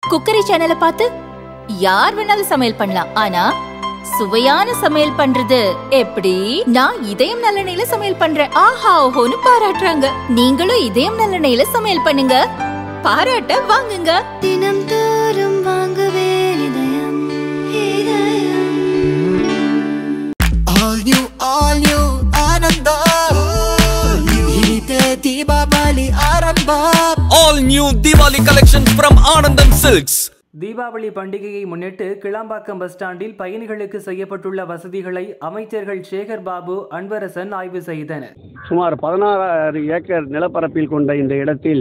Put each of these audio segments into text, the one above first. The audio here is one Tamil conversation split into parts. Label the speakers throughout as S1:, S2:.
S1: குக்கரி சேனலை பார்த்து யார் வேணாலும் சமையல் பண்ணலாம் ஆனா சுவையான சமையல் பண்றது எப்படி நான் இதயம் நல்லெண்ணெயில சமையல் பண்றேன் ஆஹா ஓஹோன்னு பாராட்டுறாங்க நீங்களும் இதயம் நல்லெண்ணெயில சமையல் பண்ணுங்க பாராட்ட வாங்குங்க
S2: தினம் தோறும் வாங்குவே இதயம் இதயம்
S3: All new, all new, Ananda. Hite Deepavali Arambha.
S4: All new Diwali collections from Anandam Silks.
S5: Deepavali பண்டிகையை முன்னிட்டு கிளாம்பாக்கம் பஸ் ஸ்டாண்டில் பயணிகளுக்கு செய்யப்பட்டுள்ள வசதிகளை அமைச்சர்கள் சேகர் பாபு அன்பரசன் ஆய்வு செய்தனர்
S6: சுமார் பதினாறு ஏக்கர் நிலப்பரப்பில் கொண்ட இந்த இடத்தில்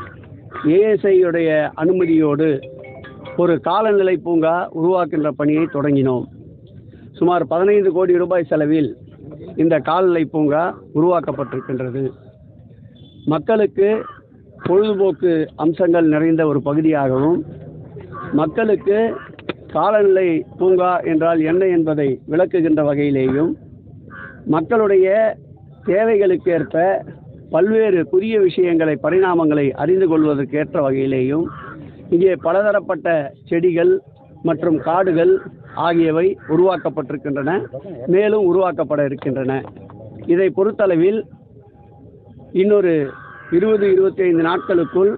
S6: ஏஎஸ்ஐயுடைய அனுமதியோடு ஒரு காலநிலை பூங்கா உருவாக்கின்ற பணியை தொடங்கினோம் சுமார் பதினைந்து கோடி ரூபாய் செலவில் இந்த கால்நடை பூங்கா உருவாக்கப்பட்டிருக்கின்றது மக்களுக்கு பொழுதுபோக்கு அம்சங்கள் நிறைந்த ஒரு பகுதியாகவும் மக்களுக்கு காலநிலை பூங்கா என்றால் என்ன என்பதை விளக்குகின்ற வகையிலேயும் மக்களுடைய தேவைகளுக்கேற்ப பல்வேறு புதிய விஷயங்களை பரிணாமங்களை அறிந்து கொள்வதற்கு ஏற்ற வகையிலேயும் இங்கே பலதரப்பட்ட செடிகள் மற்றும் காடுகள் ஆகியவை உருவாக்கப்பட்டிருக்கின்றன மேலும் உருவாக்கப்பட இருக்கின்றன இதை பொறுத்தளவில் இன்னொரு இருபது இருபத்தி ஐந்து நாட்களுக்குள்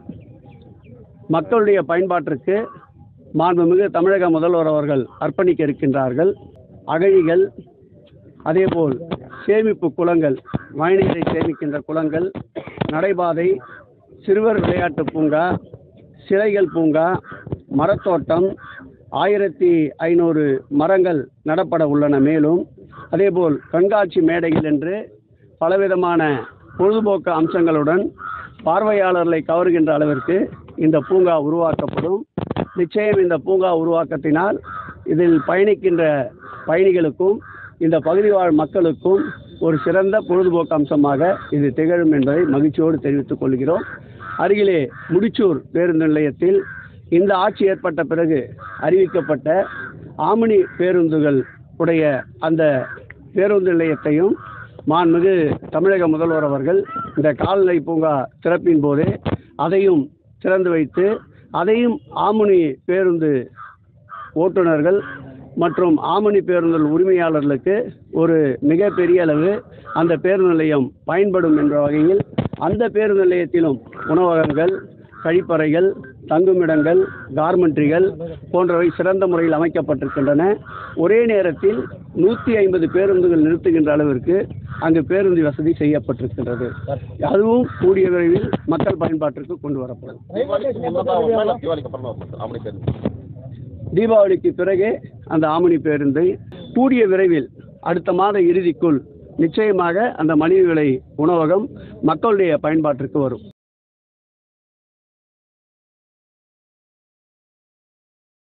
S6: மக்களுடைய பயன்பாட்டிற்கு மாண்புமிகு தமிழக முதல்வர் அவர்கள் அர்ப்பணிக்க இருக்கின்றார்கள் அகழிகள் அதேபோல் சேமிப்பு குளங்கள் மழைநீரை சேமிக்கின்ற குளங்கள் நடைபாதை சிறுவர் விளையாட்டு பூங்கா சிலைகள் பூங்கா மரத்தோட்டம் ஆயிரத்தி ஐநூறு மரங்கள் நடப்பட உள்ளன மேலும் அதேபோல் கண்காட்சி மேடைகள் என்று பலவிதமான பொழுதுபோக்கு அம்சங்களுடன் பார்வையாளர்களை கவருகின்ற அளவிற்கு இந்த பூங்கா உருவாக்கப்படும் நிச்சயம் இந்த பூங்கா உருவாக்கத்தினால் இதில் பயணிக்கின்ற பயணிகளுக்கும் இந்த பகுதி வாழ் மக்களுக்கும் ஒரு சிறந்த பொழுதுபோக்கு அம்சமாக இது திகழும் என்பதை மகிழ்ச்சியோடு தெரிவித்துக் கொள்கிறோம் அருகிலே முடிச்சூர் பேருந்து நிலையத்தில் இந்த ஆட்சி ஏற்பட்ட பிறகு அறிவிக்கப்பட்ட ஆமினி பேருந்துகள் உடைய அந்த பேருந்து நிலையத்தையும் மாண்புமிகு தமிழக முதல்வர் அவர்கள் இந்த கால்நடை பூங்கா திறப்பின் போதே அதையும் திறந்து வைத்து அதையும் ஆமுனி பேருந்து ஓட்டுநர்கள் மற்றும் ஆமணி பேருந்துகள் உரிமையாளர்களுக்கு ஒரு மிகப்பெரிய அளவு அந்த பேருந்து நிலையம் பயன்படும் என்ற வகையில் அந்த பேருந்து நிலையத்திலும் உணவகங்கள் கழிப்பறைகள் தங்குமிடங்கள் கார்மெண்ட்ரிகள் போன்றவை சிறந்த முறையில் அமைக்கப்பட்டிருக்கின்றன ஒரே நேரத்தில் நூற்றி ஐம்பது பேருந்துகள் நிறுத்துகின்ற அளவிற்கு அங்கு பேருந்து வசதி செய்யப்பட்டிருக்கின்றது அதுவும் கூடிய விரைவில் மக்கள் பயன்பாட்டிற்கு கொண்டு வரப்படும் தீபாவளிக்கு பிறகே அந்த ஆமணி பேருந்தை கூடிய விரைவில் அடுத்த மாத இறுதிக்குள் நிச்சயமாக அந்த மலிவு விலை உணவகம் மக்களுடைய பயன்பாட்டிற்கு வரும்